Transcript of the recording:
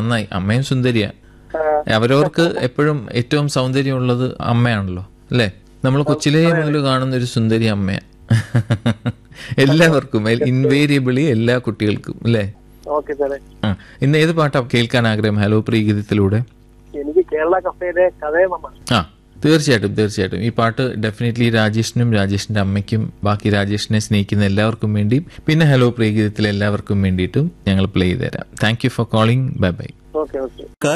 നന്നായി അമ്മയും സുന്ദരിയാ ആ, അവരവർക്ക് എപ്പോഴും ഏറ്റവും സൗന്ദര്യമുള്ളത് അമ്മയാണല്ലോ അല്ലേ നമ്മൾ കൊച്ചിലേ മുതൽ കാണുന്ന ഒരു സുന്ദരി അമ്മയാ എല്ലാവർക്കും ഇൻവേരിയബിളി എല്ലാ കുട്ടികൾക്കും അല്ലേ ഓക്കെ സാറേ ആ ഇന്ന് ഏത് പാട്ടാ കേൾക്കാൻ ആഗ്രഹം ഹലോ പ്രീഗീതത്തിലൂടെ എനിക്ക് കേരള കഫേയിലെ കഥയമമ്മ ആ തീർച്ചയായിട്ടും തീർച്ചയായിട്ടും ഈ പാട്ട് ഡെഫിനറ്റ്ലി രാജേഷിനും രാജേഷിന്റെ അമ്മയ്ക്കും ബാക്കി രാജേഷിനെ സ്നേഹിക്കുന്ന എല്ലാവർക്കും വേണ്ടിയും പിന്നെ ഹലോ പ്രീഗീതത്തിലെ എല്ലാവർക്കും വേണ്ടിയിട്ടും ഞങ്ങൾ പ്ലേ ചെയ്ത് തരാം thank you for calling bye bye okay okay